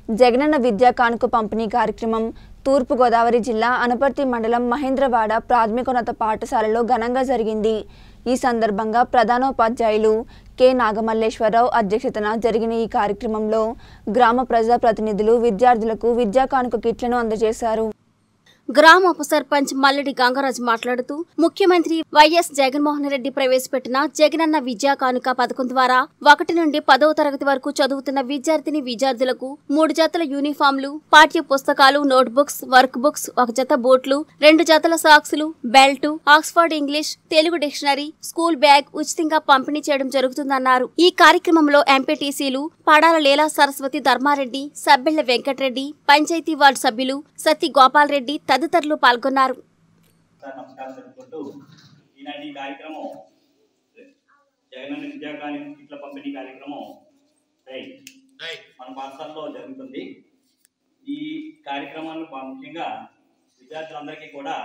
జగనన్న విద్యా కానుక పంపిణీ కార్యక్రమం తూర్పుగోదావరి జిల్లా అనపర్తి మండలం మహేంద్రవాడ ప్రాథమికోన్నత పాఠశాలలో ఘనంగా జరిగింది ఈ సందర్భంగా ప్రధానోపాధ్యాయులు కె నాగమల్లేశ్వరరావు అధ్యక్షతన జరిగిన ఈ కార్యక్రమంలో గ్రామ ప్రజా ప్రతినిధులు విద్యార్థులకు విద్యా కానుక కిట్లను అందజేశారు గ్రామ ఉప సర్పంచ్ మల్లెడి గంగరాజు మాట్లాడుతూ ముఖ్యమంత్రి వైఎస్ జగన్మోహన్ రెడ్డి ప్రవేశపెట్టిన జగనన్న విద్యా కానుక పథకం ద్వారా ఒకటి నుండి పదవ తరగతి వరకు చదువుతున్న విద్యార్థిని విద్యార్థులకు మూడు జతల యూనిఫామ్లు పాఠ్య పుస్తకాలు నోట్ బుక్స్ వర్క్ బుక్స్ ఒక జత బోట్లు రెండు జతల సాక్సులు belt Oxford English Telugu dictionary school bag ఉచితంగా పంపిణీ చేయడం జరుగుతుందన్నారు ఈ కార్యక్రమంలో ఎంపీటీసీలు పడాల లీలా సరస్వతి ధర్మారెడ్డి సబ్బెళ్ల వెంకటరెడ్డి పంచాయతీ వార్డు సభ్యులు సత్తి గోపాల్ రెడ్డి తదితరులు పాల్గొన్నారు సార్ నమస్కారం తెలుపుకుంటూ ఈనాటి ఈ కార్యక్రమం జగనన్న విద్యాకాని కిట్ల పంపిణీ కార్యక్రమం రైట్ మన పాఠశాలలో జరుగుతుంది ఈ కార్యక్రమాన్ని ముఖ్యంగా విద్యార్థులందరికీ కూడా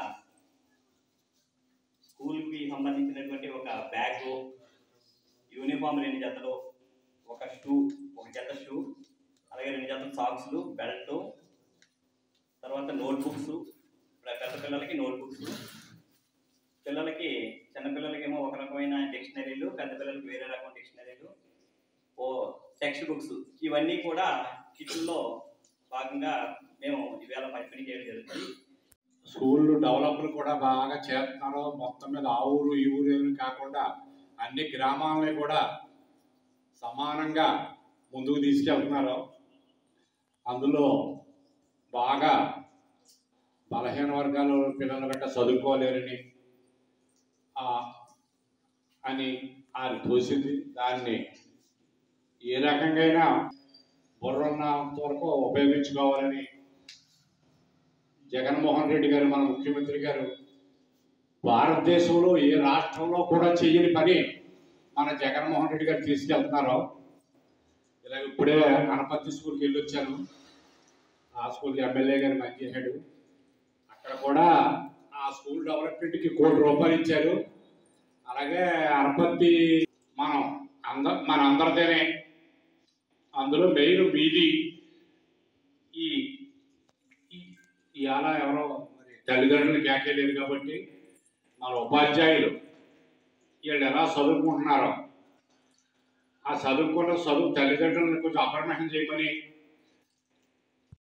స్కూల్కి సంబంధించినటువంటి ఒక బ్యాగ్ యూనిఫామ్ రెండు జతలు ఒక షూ ఒక జత షూ అలాగే రెండు జతల సాక్స్లు బెల్ట్ తర్వాత నోట్ బుక్స్ పెద్ద పిల్లలకి నోట్ బుక్స్ పిల్లలకి చిన్న పిల్లలకి ఏమో ఒక రకమైన డిక్షనరీలు పెద్ద పిల్లలకి వేరే రకమైన డిక్షనరీలు ఓ టెక్స్ట్ బుక్స్ ఇవన్నీ కూడా కిట్లో భాగంగా మేము ఈవేళ పంపిణీ చేయడం జరుగుతుంది స్కూల్ డెవలప్లు కూడా బాగా చేస్తున్నారు మొత్తం మీద ఆ ఊరు ఈ ఊరు అని కాకుండా అన్ని గ్రామాలని కూడా సమానంగా ముందుకు తీసుకెళ్తున్నారు అందులో బాగా బలహీన వర్గాల పిల్లలు గట్రా చదువుకోలేరని ఆ, అని అది తోసింది దాన్ని ఏ రకంగా బుర్ర ఉన్నంత వరకు ఉపయోగించుకోవాలని జగన్మోహన్ రెడ్డి గారు మన ముఖ్యమంత్రి గారు భారతదేశంలో ఏ రాష్ట్రంలో కూడా చెయ్యని పని మన జగన్మోహన్ రెడ్డి గారు తీసుకెళ్తున్నారు ఇలా ఇప్పుడే గణపతి స్కూల్కి వెళ్ళి వచ్చాను ఆ స్కూల్కి ఎమ్మెల్యే గారు మంచి చేశాడు అక్కడ కూడా ఆ స్కూల్ డెవలప్మెంట్కి కోటి రూపాయలు ఇచ్చారు అలాగే అనపత్తి మనం అంద మన అందరిదేనే అందులో మెయిన్ మీది ఈ ఈ- ఇవాళ ఎవరో మరి తల్లిదండ్రులు కేకేయలేరు కాబట్టి మన ఉపాధ్యాయులు వీళ్ళు ఎలా చదువుకుంటున్నారో ఆ చదువుకున్న చదువు తల్లిదండ్రులను కొంచెం అప్రమేషన్ చేయమని